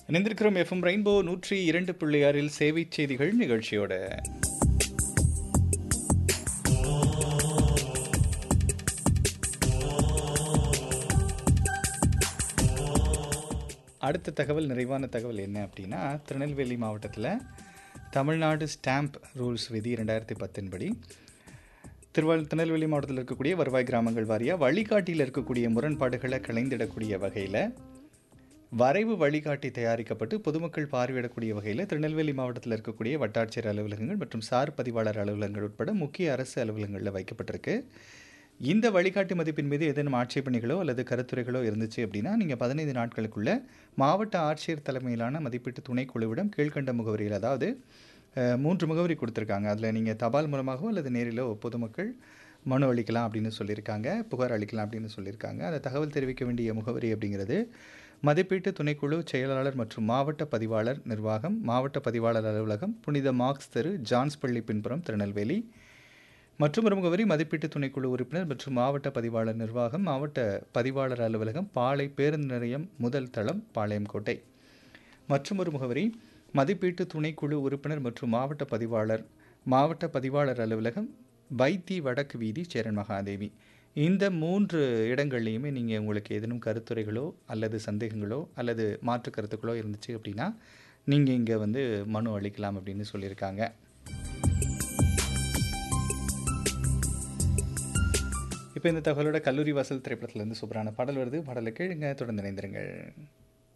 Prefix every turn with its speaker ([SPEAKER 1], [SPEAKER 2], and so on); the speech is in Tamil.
[SPEAKER 1] இணைந்திருக்கிறோம் எஃப்எம் ரெயின்போ நூற்றி இரண்டு புள்ளி ஆறில் சேவை செய்திகள் நிகழ்ச்சியோட அடுத்த தகவல் நிறைவான தகவல் என்ன அப்படின்னா திருநெல்வேலி மாவட்டத்தில் தமிழ்நாடு ஸ்டாம்ப் ரூல்ஸ் விதி ரெண்டாயிரத்தி பத்தின்படி திருவள் திருநெல்வேலி மாவட்டத்தில் இருக்கக்கூடிய வருவாய் கிராமங்கள் வாரியாக வழிகாட்டியில் இருக்கக்கூடிய முரண்பாடுகளை களைந்திடக்கூடிய வகையில் வரைவு வழிகாட்டி தயாரிக்கப்பட்டு பொதுமக்கள் பார்வையிடக்கூடிய வகையில் திருநெல்வேலி மாவட்டத்தில் இருக்கக்கூடிய வட்டாட்சியர் அலுவலகங்கள் மற்றும் சார் பதிவாளர் அலுவலகங்கள் உட்பட முக்கிய அரசு அலுவலகங்களில் வைக்கப்பட்டிருக்கு இந்த வழிகாட்டி மதிப்பின் மீது ஏதேனும் ஆட்சேபணிகளோ அல்லது கருத்துரைகளோ இருந்துச்சு அப்படின்னா நீங்கள் பதினைந்து நாட்களுக்குள்ள மாவட்ட ஆட்சியர் தலைமையிலான மதிப்பீட்டு துணைக்குழுவிடம் கீழ்கண்ட முகவரியில் அதாவது அஹ், மூன்று முகவரி கொடுத்துருக்காங்க அதில் நீங்கள் தபால் மூலமாகவோ அல்லது நேரிலோ பொதுமக்கள் மனு அளிக்கலாம் அப்படின்னு சொல்லியிருக்காங்க புகார் அளிக்கலாம் அப்படின்னு சொல்லியிருக்காங்க அந்த தகவல் தெரிவிக்க வேண்டிய முகவரி அப்படிங்கிறது மதிப்பீட்டு துணைக்குழு செயலாளர் மற்றும் மாவட்ட பதிவாளர் நிர்வாகம் மாவட்ட பதிவாளர் அலுவலகம் புனித மார்க்ஸ் தெரு ஜான்ஸ்பள்ளி பின்புறம் திருநெல்வேலி மற்றும் ஒரு முகவரி மதிப்பீட்டு துணைக்குழு உறுப்பினர் மற்றும் மாவட்ட பதிவாளர் நிர்வாகம் மாவட்ட பதிவாளர் அலுவலகம் பாளை பேருந்து நிலையம் முதல் தளம் பாளையங்கோட்டை மற்றும் ஒரு முகவரி மதிப்பீட்டு துணைக்குழு உறுப்பினர் மற்றும் மாவட்ட பதிவாளர் மாவட்ட பதிவாளர் அலுவலகம் வைத்தி வடக்கு வீதி சேரன் மகாதேவி இந்த மூன்று இடங்கள்லையுமே நீங்கள் உங்களுக்கு ஏதேனும் கருத்துரைகளோ அல்லது சந்தேகங்களோ அல்லது மாற்று கருத்துக்களோ இருந்துச்சு அப்படின்னா நீங்கள் இங்கே வந்து மனு அளிக்கலாம் அப்படின்னு சொல்லியிருக்காங்க இப்போ இந்த தகவலோட கல்லூரி வாசல் திரைப்படத்திலேருந்து சூப்பரான பாடல் வருது பாடலை கேளுங்க தொடர்ந்து இணைந்திருங்கள்